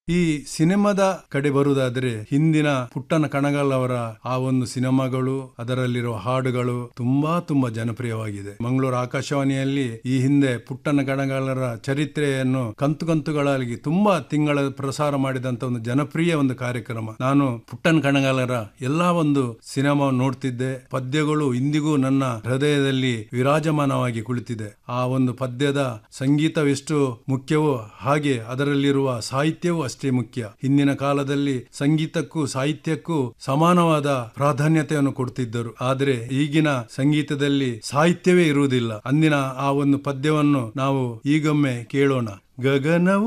ಈ ಸಿನಿಮಾದ ಕಡೆ ಬರುವುದಾದ್ರೆ ಹಿಂದಿನ ಪುಟ್ಟನ ಕಣಗಾಲ್ ಅವರ ಆ ಒಂದು ಸಿನಿಮಾಗಳು ಅದರಲ್ಲಿರುವ ಹಾಡುಗಳು ತುಂಬಾ ತುಂಬಾ ಜನಪ್ರಿಯವಾಗಿದೆ ಮಂಗಳೂರು ಆಕಾಶವಾಣಿಯಲ್ಲಿ ಈ ಹಿಂದೆ ಪುಟ್ಟನ ಕಣಗಾಲರ ಚರಿತ್ರೆಯನ್ನು ಕಂತು ಕಂತುಗಳಾಗಿ ತುಂಬಾ ತಿಂಗಳ ಪ್ರಸಾರ ಮಾಡಿದಂತ ಒಂದು ಜನಪ್ರಿಯ ಒಂದು ಕಾರ್ಯಕ್ರಮ ನಾನು ಪುಟ್ಟನ ಕಣಗಾಲರ ಎಲ್ಲಾ ಒಂದು ಸಿನಿಮಾ ನೋಡ್ತಿದ್ದೆ ಪದ್ಯಗಳು ಇಂದಿಗೂ ನನ್ನ ಹೃದಯದಲ್ಲಿ ವಿರಾಜಮಾನವಾಗಿ ಕುಳಿತಿದೆ ಆ ಒಂದು ಪದ್ಯದ ಸಂಗೀತವೆಷ್ಟು ಮುಖ್ಯವೋ ಹಾಗೆ ಅದರಲ್ಲಿರುವ ಸಾಹಿತ್ಯವೂ ಅಷ್ಟೇ ಮುಖ್ಯ ಹಿಂದಿನ ಕಾಲದಲ್ಲಿ ಸಂಗೀತಕ್ಕೂ ಸಾಹಿತ್ಯಕ್ಕೂ ಸಮಾನವಾದ ಪ್ರಾಧಾನ್ಯತೆಯನ್ನು ಕೊಡ್ತಿದ್ದರು ಆದರೆ ಈಗಿನ ಸಂಗೀತದಲ್ಲಿ ಸಾಹಿತ್ಯವೇ ಇರುವುದಿಲ್ಲ ಅಂದಿನ ಆ ಒಂದು ಪದ್ಯವನ್ನು ನಾವು ಈಗೊಮ್ಮೆ ಕೇಳೋಣ ಗಗನವು